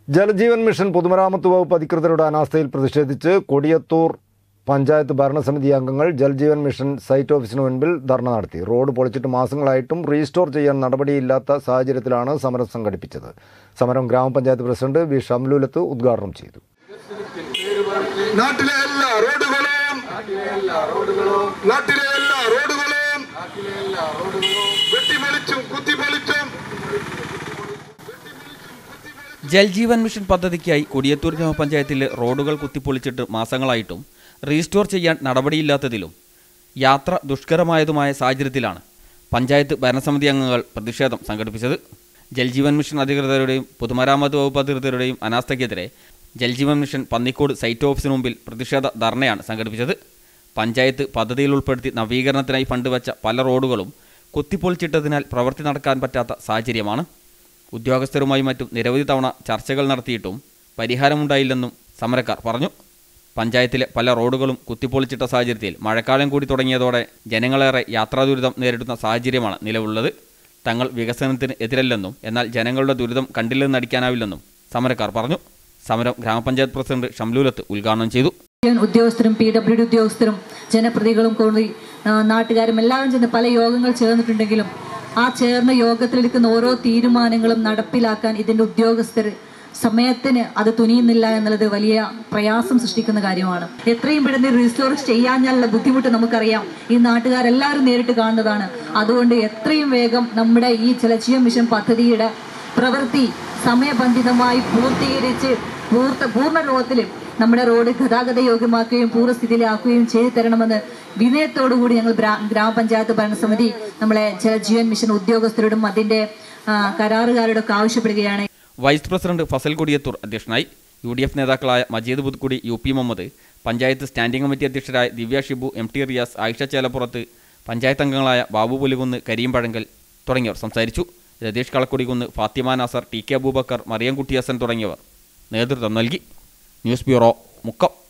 Jal Jeevan mission പൊതുമരാമത്ത് വകുപ്പ് അധികൃതരുടെ അനാസ്ഥയിൽ പ്രതിഷേധിച്ച് കൊടിയത്തൂർ പഞ്ചായത്ത് ഭരണസമിതി അംഗങ്ങൾ ജൽജീവൻ മിഷൻ സൈറ്റ് ഓഫീസിന് മുൻപിൽ ധർണ നടത്തി റോഡ് പൊളിച്ചിട്ട് മാസങ്ങളായിട്ടും റീസ്റ്റോർ ചെയ്യാൻ നടപടിയില്ലാത്ത സാഹചര്യത്തിലാണ് സമരം സംഘടിപ്പിച്ചത് സമരം ഗ്രാമപഞ്ചായത്ത് പ്രസിഡന്റ് വി ഷംലുലത്ത് ഉദ്ഘാടനം ചെയ്തു നാട്ടിലെ എല്ലാ റോഡുകളും നാട്ടിലെ എല്ലാ റോഡുകളും വെട്ടിമലിച്ചും കുത്തിമലിച്ചും ജൽജീവൻ മിഷൻ പദ്ധതിക്കായി കൊടിയത്തൂർ ഗ്രാമപഞ്ചായത്തിലെ റോഡുകൾ കുത്തിപ്പൊളിച്ചിട്ട് മാസങ്ങളായിട്ടും റീസ്റ്റോർ ചെയ്യാൻ നടപടിയില്ലാത്തതിലും യാത്ര ദുഷ്കരമായതുമായ സാഹചര്യത്തിലാണ് പഞ്ചായത്ത് ഭരണസമിതി അംഗങ്ങൾ പ്രതിഷേധം സംഘടിപ്പിച്ചത് ജൽജീവൻ മിഷൻ അധികൃതരുടെയും പൊതുമരാമത്ത് വകുപ്പ് അധികൃതരുടെയും അനാസ്ഥയ്ക്കെതിരെ ജൽജീവൻ മിഷൻ പന്നിക്കോട് സൈറ്റ് ഓഫീസിന് മുമ്പിൽ പ്രതിഷേധ ധർണയാണ് സംഘടിപ്പിച്ചത് പഞ്ചായത്ത് പദ്ധതിയിൽ ഉൾപ്പെടുത്തി നവീകരണത്തിനായി ഫണ്ട് വെച്ച പല റോഡുകളും കുത്തിപ്പൊളിച്ചിട്ടതിനാൽ പ്രവൃത്തി നടക്കാൻ പറ്റാത്ത സാഹചര്യമാണ് ഉദ്യോഗസ്ഥരുമായി മറ്റും നിരവധി തവണ ചർച്ചകൾ നടത്തിയിട്ടും പരിഹാരമുണ്ടായില്ലെന്നും സമരക്കാർ പറഞ്ഞു പഞ്ചായത്തിലെ പല റോഡുകളും കുത്തിപ്പൊളിച്ചിട്ട സാഹചര്യത്തിൽ മഴക്കാലം കൂടി തുടങ്ങിയതോടെ ജനങ്ങളേറെ യാത്രാ ദുരിതം നേരിടുന്ന സാഹചര്യമാണ് നിലവിലുള്ളത് തങ്ങൾ വികസനത്തിന് എതിരല്ലെന്നും എന്നാൽ ജനങ്ങളുടെ ദുരിതം കണ്ടില്ലെന്ന് നടിക്കാനാവില്ലെന്നും സമരക്കാർ പറഞ്ഞു സമരം ഗ്രാമപഞ്ചായത്ത് പ്രസിഡന്റ് ഷംലൂലത്ത് ഉദ്ഘാടനം ചെയ്തു യൂണിയൻ ഉദ്യോഗസ്ഥരും പി ഡബ്ല്യു ഡി ഉദ്യോഗസ്ഥരും ജനപ്രതികളും കൂടി ആ, നാട്ടുകാരും എല്ലാവരും ചെന്ന് പല യോഗങ്ങൾ ചേർന്നിട്ടുണ്ടെങ്കിലും ആ ചേർന്ന യോഗത്തിലെടുക്കുന്ന ഓരോ തീരുമാനങ്ങളും നടപ്പിലാക്കാൻ ഇതിൻ്റെ ഉദ്യോഗസ്ഥർ സമയത്തിന് അത് തുനിയുന്നില്ല എന്നുള്ളത് വലിയ പ്രയാസം സൃഷ്ടിക്കുന്ന കാര്യമാണ് എത്രയും പെട്ടെന്ന് റീസ്റ്റോർ ചെയ്യാനുള്ള ബുദ്ധിമുട്ട് നമുക്കറിയാം ഈ നാട്ടുകാരെല്ലാവരും നേരിട്ട് കാണുന്നതാണ് അതുകൊണ്ട് എത്രയും വേഗം നമ്മുടെ ഈ ജലജീവ മിഷൻ പദ്ധതിയുടെ പ്രവൃത്തി സമയബന്ധിതമായി പൂർത്തീകരിച്ച് പൂർത്ത പൂർണ്ണ രൂപത്തിൽ നമ്മുടെ റോഡ് ഗതാഗത യോഗ്യമാക്കുകയും പൂർവ്വസ്ഥിതിയിലാക്കുകയും ചെയ്തു തരണമെന്ന് വിനയത്തോടുകൂടി ഞങ്ങൾ ഗ്രാ- ഗ്രാമപഞ്ചായത്ത് ഭരണസമിതി നമ്മളെ ജലജീവൻ മിഷൻ ഉദ്യോഗസ്ഥരോടും അതിന്റെ ആ, കരാറുകാരോടും ഒക്കെ ആവശ്യപ്പെടുകയാണ് വൈസ് പ്രസിഡന്റ് ഫസൽ കൊടിയത്തൂർ അധ്യക്ഷനായി യു ഡി എഫ് നേതാക്കളായ Majeed Puthukkudi U P Muhammad panchayat standing committee അധ്യക്ഷരായ ദിവ്യ ഷിബു എം ടി റിയാസ് ആയിഷ ചേലപ്പുറത്ത് പഞ്ചായത്ത് അംഗങ്ങളായ ബാബു പുലികുന്ന് കരീം പഴങ്കൽ തുടങ്ങിയവർ സംസാരിച്ചു രതീഷ് കളക്കുടികുന്ന് ഫാത്തിമ നാസർ ടി കെ അബൂബക്കർ മറിയം കുട്ടി ഹസൻ തുടങ്ങിയവർ നേതൃത്വം നൽകി ന്യൂസ് ബ്യൂറോ മുക്കം